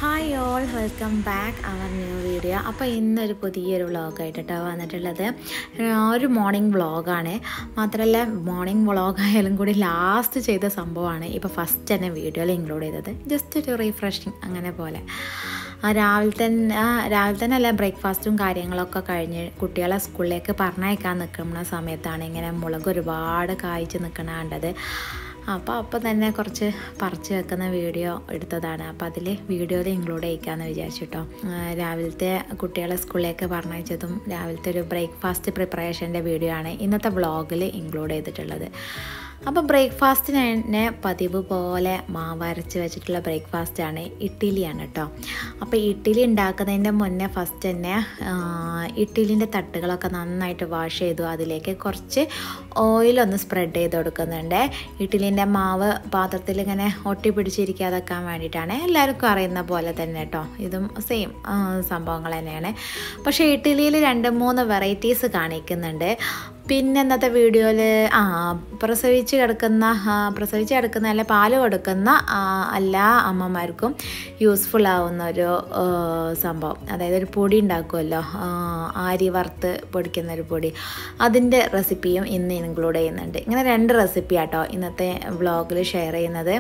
hi all welcome back our new video അപ്പോൾ ഇന്നൊരു പുതിയൊരു വ്ളോഗായിട്ടോ വന്നിട്ടുള്ളത് ഒരു മോർണിംഗ് വ്ളോഗാണ് മാത്രമല്ല മോർണിംഗ് വ്ളോഗായാലും കൂടി ലാസ്റ്റ് ചെയ്ത സംഭവമാണ് ഇപ്പോൾ ഫസ്റ്റ് തന്നെ വീഡിയോയിൽ ഇൻക്ലൂഡ് ചെയ്തത് ജസ്റ്റ് ഒരു റീഫ്രഷിങ് അങ്ങനെ പോലെ ആ രാവിലെ തന്നെ ആ രാവിലെ തന്നെ അല്ല ബ്രേക്ക്ഫാസ്റ്റും കാര്യങ്ങളൊക്കെ കഴിഞ്ഞ് കുട്ടികളെ സ്കൂളിലേക്ക് പറഞ്ഞയക്കാൻ നിൽക്കുന്ന സമയത്താണ് ഇങ്ങനെ മുളക് ഒരുപാട് കായ്ച്ച് നിൽക്കണ കണ്ടത് അപ്പോൾ അപ്പോൾ തന്നെ കുറച്ച് പറിച്ച് വെക്കുന്ന വീഡിയോ എടുത്തതാണ് അപ്പോൾ അതിൽ വീഡിയോയിൽ ഇൻക്ലൂഡ് ചെയ്യിക്കാമെന്ന് വിചാരിച്ചിട്ടോ രാവിലത്തെ കുട്ടികളെ സ്കൂളിലേക്ക് പറഞ്ഞയച്ചതും രാവിലത്തെ ഒരു ബ്രേക്ക്ഫാസ്റ്റ് പ്രിപ്പറേഷൻ്റെ വീഡിയോ ആണ് ഇന്നത്തെ വ്ളോഗിൽ ഇൻക്ലൂഡ് ചെയ്തിട്ടുള്ളത് അപ്പോൾ ബ്രേക്ക്ഫാസ്റ്റിന് തന്നെ പതിവ് പോലെ മാവ് അരച്ച് വെച്ചിട്ടുള്ള ബ്രേക്ക്ഫാസ്റ്റാണ് ഇഡ്ഡലിയാണ് കേട്ടോ അപ്പോൾ ഇഡ്ഡലി ഉണ്ടാക്കുന്നതിൻ്റെ മുന്നേ ഫസ്റ്റ് തന്നെ ഇഡ്ഡലിൻ്റെ തട്ടുകളൊക്കെ നന്നായിട്ട് വാഷ് ചെയ്തു അതിലേക്ക് കുറച്ച് ഓയിലൊന്ന് സ്പ്രെഡ് ചെയ്ത് കൊടുക്കുന്നുണ്ട് ഇഡ്ഡലിൻ്റെ മാവ് പാത്രത്തിൽ ഇങ്ങനെ ഒട്ടി പിടിച്ചിരിക്കാതെക്കാൻ വേണ്ടിയിട്ടാണ് എല്ലാവർക്കും അറിയുന്ന പോലെ തന്നെ കേട്ടോ ഇതും സെയിം സംഭവങ്ങൾ തന്നെയാണ് പക്ഷേ ഇഡ്ഡലിയിൽ രണ്ട് മൂന്ന് വെറൈറ്റീസ് കാണിക്കുന്നുണ്ട് പിന്നെ ഇന്നത്തെ വീഡിയോയിൽ ആ പ്രസവിച്ച് കിടക്കുന്ന പ്രസവിച്ച് കിടക്കുന്ന അല്ല പാല് കൊടുക്കുന്ന എല്ലാ അമ്മമാർക്കും യൂസ്ഫുൾ ആവുന്ന ഒരു സംഭവം അതായത് ഒരു പൊടി ഉണ്ടാക്കുമല്ലോ ആരി വറുത്ത് പൊടിക്കുന്ന ഒരു പൊടി അതിൻ്റെ റെസിപ്പിയും ഇന്ന് ഇൻക്ലൂഡ് ചെയ്യുന്നുണ്ട് ഇങ്ങനെ രണ്ട് റെസിപ്പി ആട്ടോ ഇന്നത്തെ വ്ളോഗിൽ ഷെയർ ചെയ്യുന്നത്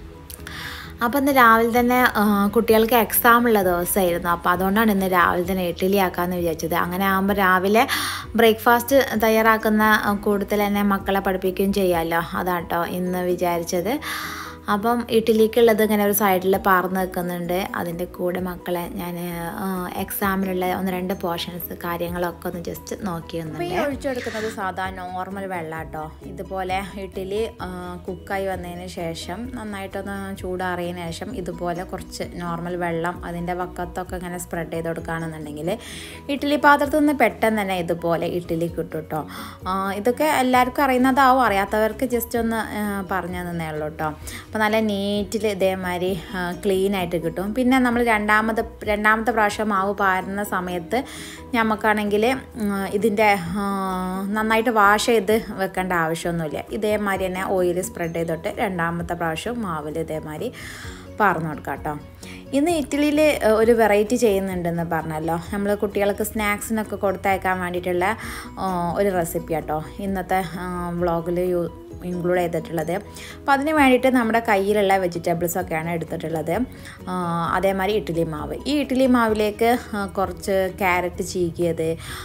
അപ്പോൾ ഇന്ന് രാവിലെ തന്നെ കുട്ടികൾക്ക് എക്സാം ഉള്ള ദിവസമായിരുന്നു അപ്പോൾ അതുകൊണ്ടാണ് ഇന്ന് രാവിലെ തന്നെ ഇഡ്ഡലി ആക്കാമെന്ന് വിചാരിച്ചത് അങ്ങനെ ആകുമ്പോൾ രാവിലെ ബ്രേക്ക്ഫാസ്റ്റ് തയ്യാറാക്കുന്ന കൂടുതൽ തന്നെ മക്കളെ പഠിപ്പിക്കുകയും ചെയ്യാമല്ലോ അതാട്ടോ ഇന്ന് വിചാരിച്ചത് അപ്പം ഇഡ്ഡലിക്കുള്ളത് ഇങ്ങനെ ഒരു സൈഡിൽ പാർന്ന് വെക്കുന്നുണ്ട് അതിൻ്റെ കൂടെ മക്കളെ ഞാൻ എക്സാമിനുള്ള ഒന്ന് രണ്ട് പോർഷൻസ് കാര്യങ്ങളൊക്കെ ഒന്ന് ജസ്റ്റ് നോക്കി വന്നിട്ട് ഒഴിച്ചെടുക്കുന്നത് സാധാ നോർമൽ വെള്ളം കേട്ടോ ഇതുപോലെ ഇഡ്ഡലി കുക്കായി വന്നതിന് ശേഷം നന്നായിട്ടൊന്ന് ചൂടാറിയതിന് ശേഷം ഇതുപോലെ കുറച്ച് നോർമൽ വെള്ളം അതിൻ്റെ വക്കത്തൊക്കെ ഇങ്ങനെ സ്പ്രെഡ് ചെയ്ത് കൊടുക്കുകയാണെന്നുണ്ടെങ്കിൽ ഇഡ്ഡലി പാത്രത്തിൽ നിന്ന് പെട്ടെന്ന് തന്നെ ഇതുപോലെ ഇഡ്ഡലി കിട്ടും കേട്ടോ ഇതൊക്കെ എല്ലാവർക്കും അറിയുന്നതാവും അറിയാത്തവർക്ക് ജസ്റ്റ് ഒന്ന് പറഞ്ഞു തന്നേ ഉള്ളൂ കേട്ടോ അപ്പോൾ നല്ല നീറ്റിൽ ഇതേമാതിരി ക്ലീൻ ആയിട്ട് കിട്ടും പിന്നെ നമ്മൾ രണ്ടാമത് രണ്ടാമത്തെ പ്രാവശ്യം മാവ് പാരുന്ന സമയത്ത് നമുക്കാണെങ്കിൽ ഇതിൻ്റെ നന്നായിട്ട് വാഷ് ചെയ്ത് വെക്കേണ്ട ആവശ്യമൊന്നുമില്ല ഇതേമാതിരി തന്നെ ഓയിൽ സ്പ്രെഡ് ചെയ്തിട്ട് രണ്ടാമത്തെ പ്രാവശ്യം മാവിൽ ഇതേമാതിരി പാർന്നു കൊടുക്കാം കേട്ടോ ഇന്ന് ഇറ്റലിയിൽ ഒരു വെറൈറ്റി ചെയ്യുന്നുണ്ടെന്ന് പറഞ്ഞല്ലോ നമ്മൾ കുട്ടികൾക്ക് സ്നാക്സിനൊക്കെ കൊടുത്തയക്കാൻ വേണ്ടിയിട്ടുള്ള ഒരു റെസിപ്പി കേട്ടോ ഇന്നത്തെ വ്ളോഗിൽ യൂ ഇൻക്ലൂഡ് ചെയ്തിട്ടുള്ളത് അപ്പോൾ അതിന് വേണ്ടിയിട്ട് നമ്മുടെ കയ്യിലുള്ള വെജിറ്റബിൾസൊക്കെയാണ് എടുത്തിട്ടുള്ളത് അതേമാതിരി ഇഡ്ഡലി മാവ് ഈ ഇഡ്ഡലി മാവിലേക്ക് കുറച്ച് ക്യാരറ്റ് ചീകിയത്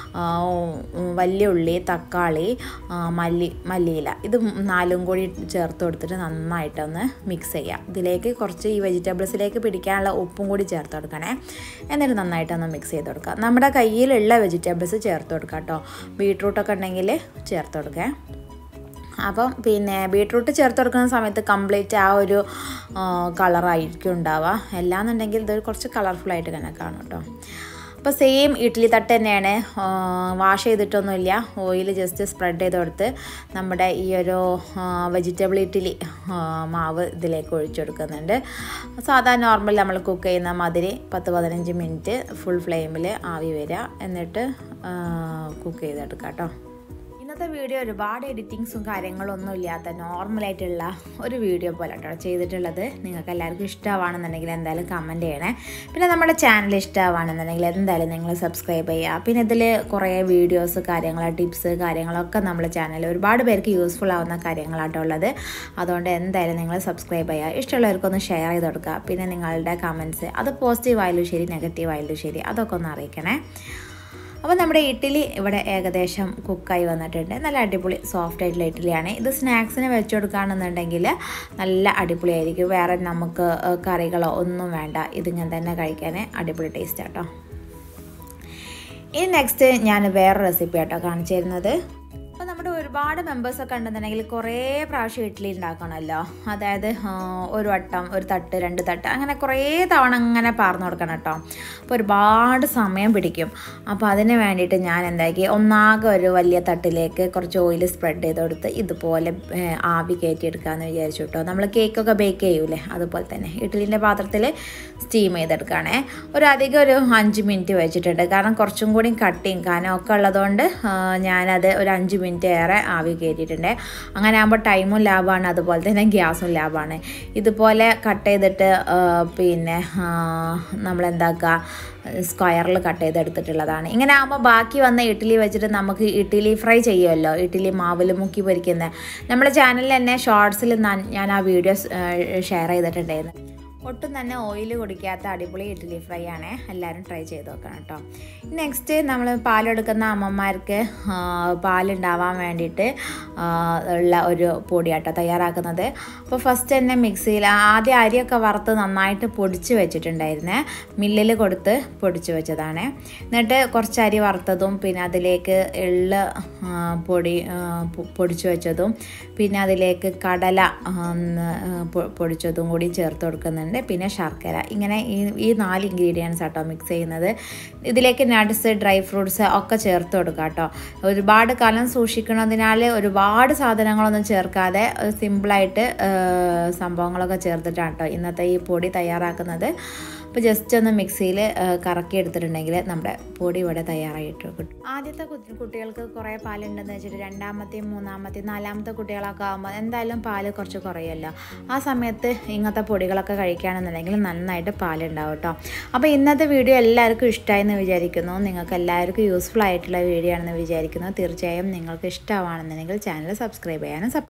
വലിയ ഉള്ളി തക്കാളി മല്ലി മല്ലിയില ഇത് നാലും കൂടി ചേർത്ത് കൊടുത്തിട്ട് നന്നായിട്ടൊന്ന് മിക്സ് ചെയ്യാം ഇതിലേക്ക് കുറച്ച് ഈ വെജിറ്റബിൾസിലേക്ക് പിടിക്കാനുള്ള ഉപ്പും കൂടി ചേർത്ത് കൊടുക്കണേ എന്നിട്ട് നന്നായിട്ടൊന്ന് മിക്സ് ചെയ്ത് കൊടുക്കുക നമ്മുടെ കയ്യിലുള്ള വെജിറ്റബിൾസ് ചേർത്ത് കൊടുക്കാം കേട്ടോ ബീട്രൂട്ടൊക്കെ ഉണ്ടെങ്കിൽ ചേർത്ത് കൊടുക്കുക അപ്പം പിന്നെ ബീട്രൂട്ട് ചേർത്ത് കൊടുക്കുന്ന സമയത്ത് കംപ്ലീറ്റ് ആ ഒരു കളറായിരിക്കും ഉണ്ടാവുക എല്ലാന്നുണ്ടെങ്കിൽ ഇതൊരു കുറച്ച് കളർഫുള്ളായിട്ട് തന്നെ കാണും കേട്ടോ അപ്പോൾ സെയിം ഇഡ്ഡലി തട്ട് തന്നെയാണ് വാഷ് ചെയ്തിട്ടൊന്നുമില്ല ഓയിൽ ജസ്റ്റ് സ്പ്രെഡ് ചെയ്ത് കൊടുത്ത് നമ്മുടെ ഈ ഒരു വെജിറ്റബിൾ ഇഡ്ഡലി മാവ് ഇതിലേക്ക് ഒഴിച്ചു കൊടുക്കുന്നുണ്ട് സാധാരണ നോർമൽ നമ്മൾ കുക്ക് ചെയ്യുന്ന മാതിരി പത്ത് പതിനഞ്ച് മിനിറ്റ് ഫുൾ ഫ്ലെയിമിൽ ആവി വരിക എന്നിട്ട് കുക്ക് ചെയ്തെടുക്കാം കേട്ടോ ഇന്നത്തെ വീഡിയോ ഒരുപാട് എഡിറ്റിങ്സും കാര്യങ്ങളൊന്നും ഇല്ലാത്ത നോർമലായിട്ടുള്ള ഒരു വീഡിയോ പോലെ കേട്ടോ ചെയ്തിട്ടുള്ളത് നിങ്ങൾക്ക് എല്ലാവർക്കും ഇഷ്ടമാണെന്നുണ്ടെങ്കിൽ എന്തായാലും കമൻറ്റ് ചെയ്യണേ പിന്നെ നമ്മുടെ ചാനൽ ഇഷ്ടമാണെന്നുണ്ടെങ്കിൽ എന്തായാലും നിങ്ങൾ സബ്സ്ക്രൈബ് ചെയ്യുക പിന്നെ ഇതിൽ കുറേ വീഡിയോസ് കാര്യങ്ങൾ ടിപ്സ് കാര്യങ്ങളൊക്കെ നമ്മുടെ ചാനലിൽ ഒരുപാട് പേർക്ക് യൂസ്ഫുൾ ആവുന്ന കാര്യങ്ങളാട്ടോ ഉള്ളത് അതുകൊണ്ട് എന്തായാലും നിങ്ങൾ സബ്സ്ക്രൈബ് ചെയ്യുക ഇഷ്ടമുള്ളവർക്കൊന്ന് ഷെയർ ചെയ്ത് കൊടുക്കുക പിന്നെ നിങ്ങളുടെ കമൻസ് അത് പോസിറ്റീവ് ആയാലും ശരി നെഗറ്റീവ് ആയാലും ശരി അതൊക്കെ ഒന്ന് അറിയിക്കണേ അപ്പോൾ നമ്മുടെ ഇഡ്ഡലി ഇവിടെ ഏകദേശം കുക്കായി വന്നിട്ടുണ്ട് നല്ല അടിപൊളി സോഫ്റ്റ് ആയിട്ടുള്ള ഇഡ്ഡലിയാണ് ഇത് സ്നാക്സിന് വെച്ച് കൊടുക്കുകയാണെന്നുണ്ടെങ്കിൽ നല്ല അടിപൊളിയായിരിക്കും വേറെ നമുക്ക് കറികളോ ഒന്നും വേണ്ട ഇതിങ്ങനെ തന്നെ കഴിക്കാൻ അടിപൊളി ടേസ്റ്റ് ആട്ടോ ഇനി നെക്സ്റ്റ് ഞാൻ വേറെ റെസിപ്പി ആട്ടോ കാണിച്ചു തരുന്നത് അപ്പോൾ നമ്മുടെ ഒരുപാട് മെമ്പേഴ്സൊക്കെ ഉണ്ടെന്നുണ്ടെങ്കിൽ കുറേ പ്രാവശ്യം ഇഡ്ഡലി ഉണ്ടാക്കണമല്ലോ അതായത് ഒരു വട്ടം ഒരു തട്ട് രണ്ട് തട്ട് അങ്ങനെ കുറേ തവണ അങ്ങനെ പാർന്നു കൊടുക്കണം കേട്ടോ അപ്പോൾ ഒരുപാട് സമയം പിടിക്കും അപ്പോൾ അതിന് വേണ്ടിയിട്ട് ഞാൻ എന്താക്കി ഒന്നാകെ ഒരു വലിയ തട്ടിലേക്ക് കുറച്ച് ഓയിൽ സ്പ്രെഡ് ചെയ്ത് കൊടുത്ത് ഇതുപോലെ ആവി കയറ്റിയെടുക്കാമെന്ന് വിചാരിച്ചു കേട്ടോ നമ്മൾ കേക്കൊക്കെ ബേക്ക് ചെയ്യൂലേ അതുപോലെ തന്നെ ഇഡ്ഡലിൻ്റെ പാത്രത്തിൽ സ്റ്റീം ചെയ്തെടുക്കുകയാണേ ഒരു അധികം ഒരു അഞ്ച് മിനിറ്റ് വെച്ചിട്ടുണ്ട് കാരണം കുറച്ചും കൂടി കട്ടിങ് കാരണം ഒക്കെ ഉള്ളതുകൊണ്ട് ഞാനത് ഒരു അഞ്ച് മിനിറ്റ് ഏറെ കുറേ ആവി കയറ്റിയിട്ടുണ്ട് അങ്ങനെ ആകുമ്പോൾ ടൈമും ലാഭമാണ് അതുപോലെ തന്നെ ഗ്യാസും ലാഭമാണ് ഇതുപോലെ കട്ട് ചെയ്തിട്ട് ആ, പിന്നെ ആ, നമ്മളെന്താക്കുക സ്ക്വയറിൽ കട്ട് ചെയ്തെടുത്തിട്ടുള്ളതാണ് ഇങ്ങനെ ആകുമ്പോൾ ബാക്കി വന്ന ഇഡ്ഡലി വെച്ചിട്ട് നമുക്ക് ഇഡ്ഡലി ഫ്രൈ ചെയ്യുമല്ലോ ഇഡ്ഡലി മാവിൽ മുക്കി പൊരിക്കുന്നത് നമ്മുടെ ചാനലിൽ തന്നെ ഷോർട്സിൽ ഞാൻ ആ വീഡിയോസ് ഷെയർ ചെയ്തിട്ടുണ്ടായിരുന്നു ഒട്ടും തന്നെ ഓയിൽ കുടിക്കാത്ത അടിപൊളി ഇഡ്ഡലി ഫ്രൈ ആണ് എല്ലാവരും ട്രൈ ചെയ്ത് നോക്കണം കേട്ടോ നെക്സ്റ്റ് നമ്മൾ പാലെടുക്കുന്ന അമ്മമാർക്ക് ആ, പാലുണ്ടാവാൻ വേണ്ടിയിട്ട് ആ, ഉള്ള ഒരു പൊടിയാട്ടോ തയ്യാറാക്കുന്നത് അപ്പോൾ ഫസ്റ്റ് തന്നെ മിക്സിയിൽ ആദ്യം അരിയൊക്കെ വറുത്ത് നന്നായിട്ട് പൊടിച്ച് വെച്ചിട്ടുണ്ടായിരുന്നേ മില്ലിൽ കൊടുത്ത് പൊടിച്ച് വെച്ചതാണ് എന്നിട്ട് കുറച്ച് അരി വറുത്തതും പിന്നെ അതിലേക്ക് എള്ള് ആ, പൊടി ആ, പൊ- പൊടിച്ച് വെച്ചതും പിന്നെ അതിലേക്ക് കടല ആ, ഒന്ന്, ആ, പൊ- പൊടിച്ചതും കൂടി ചേർത്ത് കൊടുക്കുന്നുണ്ട് പിന്നെ ശർക്കര ഇങ്ങനെ ഈ ഈ നാല് ഇൻഗ്രീഡിയൻസ് ആട്ടോ മിക്സ് ചെയ്യുന്നത് ഇതിലേക്ക് നട്ട്സ് ഡ്രൈ ഫ്രൂട്ട്സ് ഒക്കെ ചേർത്ത് കൊടുക്കുക കേട്ടോ ഒരുപാട് കാലം സൂക്ഷിക്കുന്നതിനാൽ ഒരുപാട് സാധനങ്ങളൊന്നും ചേർക്കാതെ സിമ്പിളായിട്ട് സംഭവങ്ങളൊക്കെ ചേർത്തിട്ടാണ് കേട്ടോ ഇന്നത്തെ ഈ പൊടി തയ്യാറാക്കുന്നത് അപ്പോൾ ജസ്റ്റ് ഒന്ന് മിക്സിയിൽ കറക്കി എടുത്തിട്ടുണ്ടെങ്കിൽ നമ്മുടെ പൊടി ഇവിടെ തയ്യാറായിട്ട് കിട്ടും ആദ്യത്തെ കുട്ടി- കുട്ടികൾക്ക് കുറേ പാലുണ്ടെന്ന് വെച്ചിട്ട് രണ്ടാമത്തെയും മൂന്നാമത്തെയും നാലാമത്തെ കുട്ടികളൊക്കെ ആകുമ്പോൾ എന്തായാലും പാല് കുറച്ച് കുറയുമല്ലോ ആ സമയത്ത് ഇങ്ങനത്തെ പൊടികളൊക്കെ കഴിക്കുകയാണെന്നുണ്ടെങ്കിൽ നന്നായിട്ട് പാലുണ്ടാവും കേട്ടോ അപ്പോൾ ഇന്നത്തെ വീഡിയോ എല്ലാവർക്കും ഇഷ്ടമായെന്ന് വിചാരിക്കുന്നു നിങ്ങൾക്ക് എല്ലാവർക്കും യൂസ്ഫുൾ ആയിട്ടുള്ള വീഡിയോ ആണെന്ന് വിചാരിക്കുന്നു തീർച്ചയായും നിങ്ങൾക്ക് ഇഷ്ടമാണെന്നുണ്ടെങ്കിൽ ചാനൽ സബ്സ്ക്രൈബ് ചെയ്യാനും സബ്